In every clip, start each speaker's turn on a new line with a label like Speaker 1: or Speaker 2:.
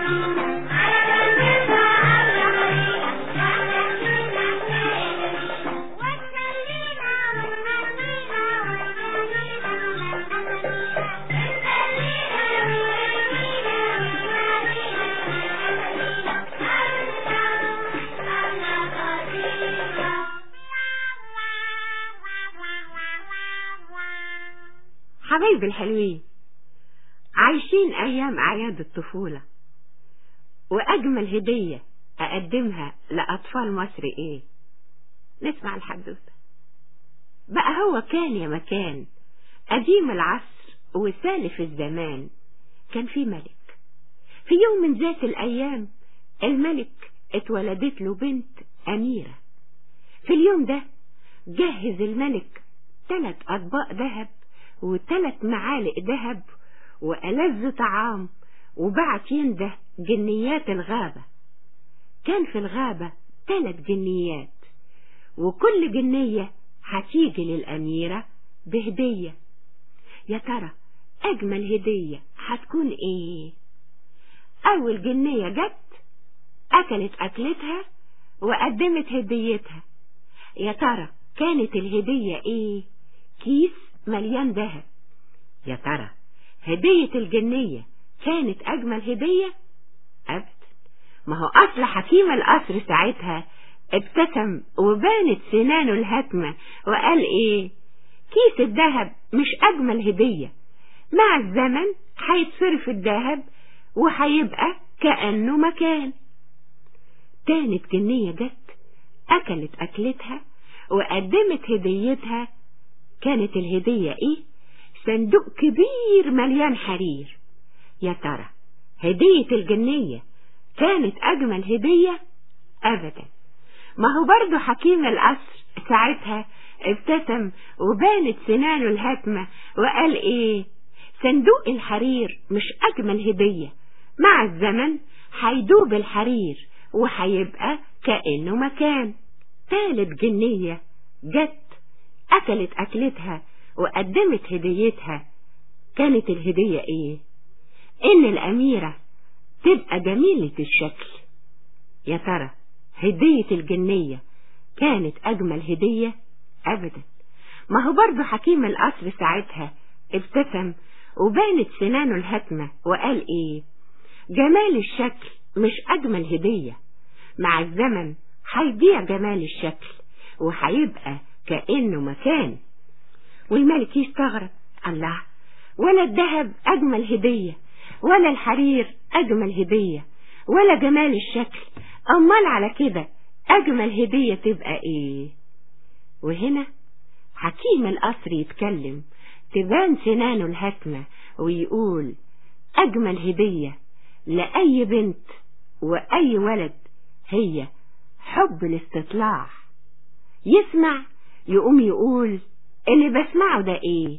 Speaker 1: حبايبي الحلوين عايشين أيام أعياد الطفولة وأجمل هدية أقدمها لأطفال مصر إيه نسمع الحدوثة بقى هو كان يا مكان قديم العصر وسالف الزمان كان في ملك في يوم من ذات الأيام الملك اتولدت له بنت أميرة في اليوم ده جهز الملك ثلاث أطباق ذهب وثلاث معالق ذهب وألذ طعام وبعت ينده جنيات الغابة كان في الغابة ثلاث جنيات وكل جنية هتيجي للأميرة بهدية يا ترى أجمل هدية هتكون إيه أول جنية جت أكلت أكلتها وقدمت هديتها يا ترى كانت الهدية إيه كيس مليان ذهب يا ترى هدية الجنية كانت أجمل هدية أبدا ما هو أصل حكيم القصر ساعتها ابتسم وبانت سنانه الهتمة وقال إيه كيس الذهب مش أجمل هدية مع الزمن هيتصرف الذهب وهيبقى كأنه مكان تانت جنية جت أكلت أكلتها وقدمت هديتها كانت الهدية ايه صندوق كبير مليان حرير يا ترى هدية الجنية كانت اجمل هدية ابدا ما هو برضو حكيم القصر ساعتها ابتسم وبانت سنانه الهتمة وقال ايه صندوق الحرير مش اجمل هدية مع الزمن هيدوب الحرير وهيبقى كأنه مكان تالت جنية جت أكلت أكلتها وقدمت هديتها كانت الهدية إيه؟ إن الأميرة تبقى جميلة الشكل يا ترى هدية الجنية كانت أجمل هدية أبدا ما هو برضه حكيم القصر ساعتها ابتسم وبانت سنانه الهتمة وقال إيه جمال الشكل مش أجمل هدية مع الزمن هيضيع جمال الشكل وهيبقى كأنه مكان والملك يستغرب الله ولا الذهب أجمل هدية ولا الحرير أجمل هدية ولا جمال الشكل أمال على كده أجمل هدية تبقى إيه وهنا حكيم القصر يتكلم تبان سنانه الهتمة ويقول أجمل هدية لأي بنت وأي ولد هي حب الاستطلاع يسمع يقوم يقول اللي بسمعه ده ايه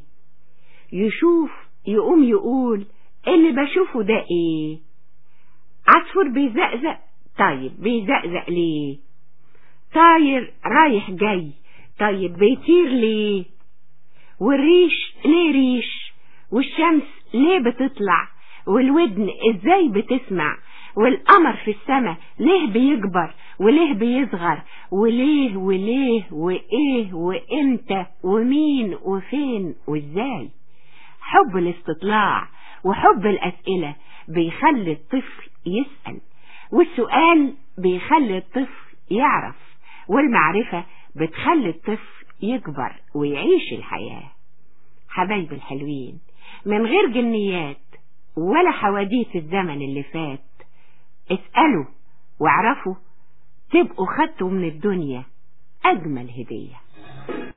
Speaker 1: يشوف يقوم يقول اللي بشوفه ده ايه عصفور بيزقزق طيب بيزقزق ليه طاير رايح جاي طيب بيطير ليه والريش ليه ريش والشمس ليه بتطلع والودن ازاي بتسمع والقمر في السماء ليه بيكبر وليه بيصغر وليه وليه وايه وامتى ومين وفين وازاي حب الاستطلاع وحب الاسئله بيخلي الطفل يسال والسؤال بيخلي الطفل يعرف والمعرفه بتخلي الطفل يكبر ويعيش الحياه حبايبي الحلوين من غير جنيات ولا حواديت الزمن اللي فات اسألوا واعرفوا تبقوا خدتوا من الدنيا أجمل هدية